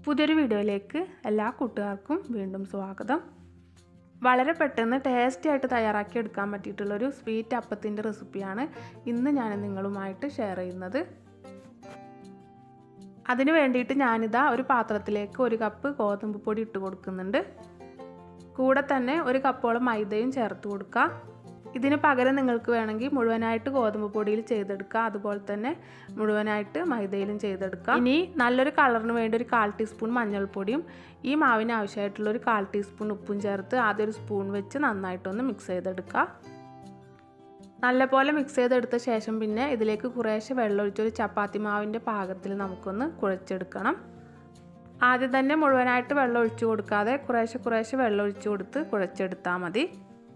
പുതിയൊരു വീഡിയോയിലേക്ക് എല്ലാ കൂട്ടുകാർക്കും വീണ്ടും സ്വാഗതം വളരെ പെട്ടെന്ന് ടേസ്റ്റി ആയിട്ട് തയ്യാറാക്കി എടുക്കാൻ പറ്റിയിട്ടുള്ളൊരു സ്വീറ്റ് അപ്പത്തിൻ്റെ റെസിപ്പിയാണ് ഇന്ന് ഞാൻ നിങ്ങളുമായിട്ട് ഷെയർ ചെയ്യുന്നത് അതിന് വേണ്ടിയിട്ട് ഞാനിതാ ഒരു പാത്രത്തിലേക്ക് ഒരു കപ്പ് ഗോതമ്പ് പൊടി ഇട്ട് കൊടുക്കുന്നുണ്ട് കൂടെ തന്നെ ഒരു കപ്പോളം മൈദയും ചേർത്ത് കൊടുക്കുക ഇതിന് പകരം നിങ്ങൾക്ക് വേണമെങ്കിൽ മുഴുവനായിട്ട് ഗോതമ്പ് പൊടിയിൽ ചെയ്തെടുക്കുക അതുപോലെ തന്നെ മുഴുവനായിട്ട് മൈദയിലും ചെയ്തെടുക്കുക ഇനി നല്ലൊരു കളറിന് വേണ്ടി ഒരു കാൽ ടീസ്പൂൺ മഞ്ഞൾപ്പൊടിയും ഈ മാവിന് ആവശ്യമായിട്ടുള്ള ഒരു കാൽ ടീസ്പൂൺ ഉപ്പും ചേർത്ത് ആദ്യം ഒരു സ്പൂൺ വെച്ച് നന്നായിട്ടൊന്ന് മിക്സ് ചെയ്തെടുക്കുക നല്ലപോലെ മിക്സ് ചെയ്തെടുത്ത ശേഷം പിന്നെ ഇതിലേക്ക് കുറേശ്ശെ വെള്ളമൊഴിച്ചൊരു ചപ്പാത്തി മാവിൻ്റെ പാകത്തിൽ നമുക്കൊന്ന് കുഴച്ചെടുക്കണം ആദ്യം തന്നെ മുഴുവനായിട്ട് വെള്ളം ഒഴിച്ചു കൊടുക്കാതെ കുറേശ്ശെ കുറേശ്ശെ വെള്ളം ഒഴിച്ചു കൊടുത്ത് കുഴച്ചെടുത്താൽ മതി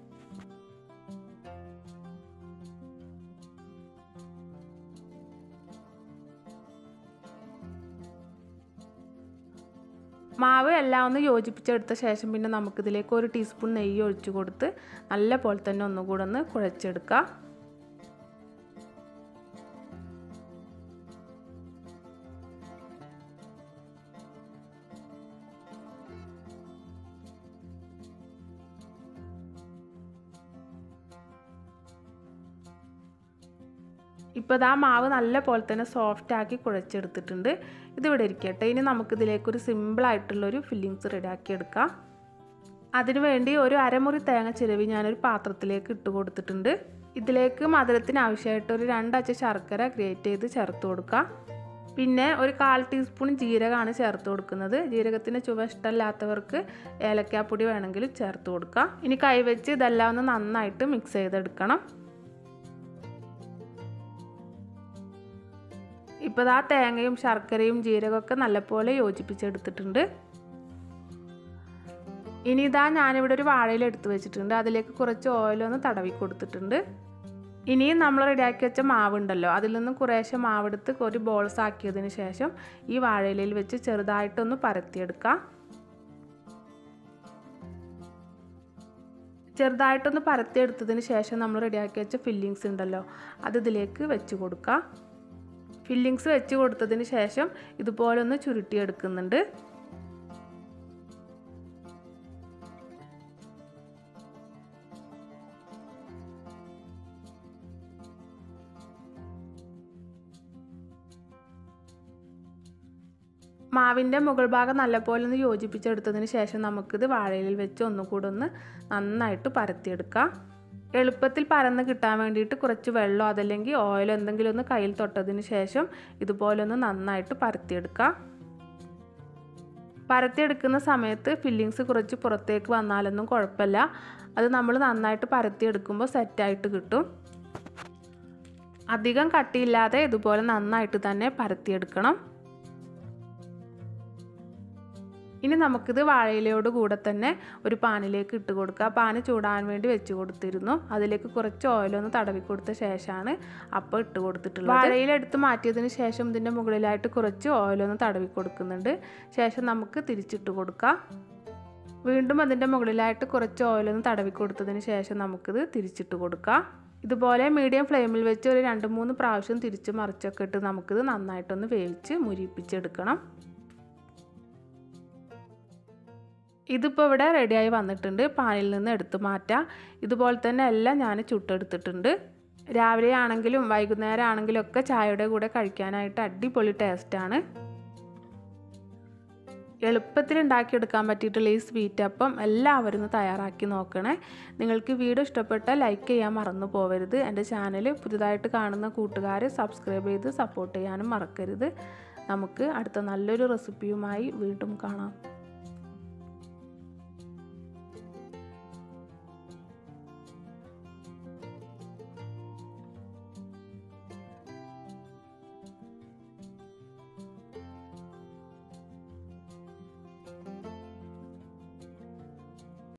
മാവ് എല്ലാം ഒന്ന് യോജിപ്പിച്ചെടുത്ത ശേഷം പിന്നെ നമുക്കിതിലേക്ക് ഒരു ടീസ്പൂൺ നെയ്യ് ഒഴിച്ചു കൊടുത്ത് നല്ല പോലെ തന്നെ ഒന്നുകൂടെ ഒന്ന് കുഴച്ചെടുക്കുക ഇപ്പോൾ ഇതാ മാവ് നല്ല പോലെ തന്നെ സോഫ്റ്റ് ആക്കി കുഴച്ചെടുത്തിട്ടുണ്ട് ഇതിവിടെ ഇരിക്കട്ടെ ഇനി നമുക്കിതിലേക്കൊരു സിമ്പിളായിട്ടുള്ളൊരു ഫില്ലിങ്സ് റെഡിയാക്കി എടുക്കാം അതിനു വേണ്ടി ഒരു അരമുറി തേങ്ങ ചിരവി ഞാനൊരു പാത്രത്തിലേക്ക് ഇട്ട് കൊടുത്തിട്ടുണ്ട് ഇതിലേക്ക് മധുരത്തിന് ആവശ്യമായിട്ട് ഒരു രണ്ടച്ച ശർക്കര ഗ്രേറ്റ് ചെയ്ത് ചേർത്ത് കൊടുക്കുക പിന്നെ ഒരു കാൽ ടീസ്പൂൺ ജീരകമാണ് ചേർത്ത് കൊടുക്കുന്നത് ജീരകത്തിൻ്റെ ചുവ ഇഷ്ടമല്ലാത്തവർക്ക് ഏലക്കാപ്പൊടി വേണമെങ്കിൽ ചേർത്ത് കൊടുക്കുക ഇനി കൈവച്ച് ഇതെല്ലാം ഒന്ന് നന്നായിട്ട് മിക്സ് ചെയ്തെടുക്കണം ഇപ്പോൾ ആ തേങ്ങയും ശർക്കരയും ജീരകമൊക്കെ നല്ലപോലെ യോജിപ്പിച്ചെടുത്തിട്ടുണ്ട് ഇനി ഇതാ ഞാനിവിടെ ഒരു വാഴയിൽ എടുത്ത് വെച്ചിട്ടുണ്ട് അതിലേക്ക് കുറച്ച് ഓയിലൊന്ന് തടവി കൊടുത്തിട്ടുണ്ട് ഇനിയും നമ്മൾ റെഡിയാക്കി വെച്ച മാവുണ്ടല്ലോ അതിൽ നിന്ന് കുറേശ്ശെ മാവെടുത്ത് ഒരു ബോൾസ് ആക്കിയതിന് ശേഷം ഈ വാഴയിലയിൽ വെച്ച് ചെറുതായിട്ടൊന്ന് പരത്തിയെടുക്കാം ചെറുതായിട്ടൊന്ന് പരത്തിയെടുത്തതിന് ശേഷം നമ്മൾ റെഡിയാക്കി വെച്ച ഫില്ലിങ്സ് ഉണ്ടല്ലോ അത് ഇതിലേക്ക് വെച്ച് കൊടുക്കാം ഫില്ലിങ്സ് വെച്ച് കൊടുത്തതിന് ശേഷം ഇതുപോലെ ഒന്ന് ചുരുട്ടിയെടുക്കുന്നുണ്ട് മാവിൻ്റെ മുകൾ ഭാഗം നല്ലപോലെ ഒന്ന് യോജിപ്പിച്ചെടുത്തതിന് ശേഷം നമുക്കിത് വാഴയിലിൽ വെച്ച് ഒന്നുകൂടെ ഒന്ന് നന്നായിട്ട് പരത്തിയെടുക്കാം എളുപ്പത്തിൽ പരന്ന് കിട്ടാൻ വേണ്ടിയിട്ട് കുറച്ച് വെള്ളം അതല്ലെങ്കിൽ ഓയിൽ എന്തെങ്കിലും ഒന്ന് കയ്യിൽ തൊട്ടതിന് ശേഷം ഇതുപോലെ ഒന്ന് നന്നായിട്ട് പരത്തിയെടുക്കാം പരത്തിയെടുക്കുന്ന സമയത്ത് ഫില്ലിങ്സ് കുറച്ച് പുറത്തേക്ക് വന്നാലൊന്നും കുഴപ്പമില്ല അത് നമ്മൾ നന്നായിട്ട് പരത്തിയെടുക്കുമ്പോൾ സെറ്റായിട്ട് കിട്ടും അധികം കട്ടിയില്ലാതെ ഇതുപോലെ നന്നായിട്ട് തന്നെ പരത്തിയെടുക്കണം ഇനി നമുക്കിത് വാഴയിലയോട് കൂടെ തന്നെ ഒരു പാനിലേക്ക് ഇട്ട് കൊടുക്കുക പാന് ചൂടാൻ വേണ്ടി വെച്ച് കൊടുത്തിരുന്നു അതിലേക്ക് കുറച്ച് ഓയിലൊന്ന് തടവി കൊടുത്ത ശേഷമാണ് അപ്പം ഇട്ട് കൊടുത്തിട്ടുള്ളത് വാഴയില എടുത്ത് മാറ്റിയതിന് ശേഷം ഇതിൻ്റെ മുകളിലായിട്ട് കുറച്ച് ഓയിലൊന്ന് തടവി കൊടുക്കുന്നുണ്ട് ശേഷം നമുക്ക് തിരിച്ചിട്ട് കൊടുക്കാം വീണ്ടും അതിൻ്റെ മുകളിലായിട്ട് കുറച്ച് ഓയിലൊന്ന് തടവി കൊടുത്തതിന് ശേഷം നമുക്കിത് തിരിച്ചിട്ട് കൊടുക്കാം ഇതുപോലെ മീഡിയം ഫ്ലെയിമിൽ വെച്ച് ഒരു രണ്ട് മൂന്ന് പ്രാവശ്യം തിരിച്ച് മറിച്ചൊക്കെ ഇട്ട് നമുക്കിത് നന്നായിട്ടൊന്ന് വേവിച്ച് മുരിപ്പിച്ചെടുക്കണം ഇതിപ്പോൾ ഇവിടെ റെഡിയായി വന്നിട്ടുണ്ട് പാനിൽ നിന്ന് എടുത്ത് മാറ്റാം ഇതുപോലെ തന്നെ എല്ലാം ഞാൻ ചുട്ടെടുത്തിട്ടുണ്ട് രാവിലെ ആണെങ്കിലും വൈകുന്നേരം ആണെങ്കിലും ഒക്കെ ചായയുടെ കൂടെ കഴിക്കാനായിട്ട് അടിപൊളി ടേസ്റ്റാണ് എളുപ്പത്തിൽ ഉണ്ടാക്കിയെടുക്കാൻ പറ്റിയിട്ടുള്ള ഈ സ്വീറ്റ് അപ്പം എല്ലാവരും ഒന്ന് തയ്യാറാക്കി നോക്കണേ നിങ്ങൾക്ക് വീഡിയോ ഇഷ്ടപ്പെട്ടാൽ ലൈക്ക് ചെയ്യാൻ മറന്നു പോകരുത് എൻ്റെ ചാനൽ പുതുതായിട്ട് കാണുന്ന കൂട്ടുകാർ സബ്സ്ക്രൈബ് ചെയ്ത് സപ്പോർട്ട് ചെയ്യാനും മറക്കരുത് നമുക്ക് അടുത്ത നല്ലൊരു റെസിപ്പിയുമായി വീണ്ടും കാണാം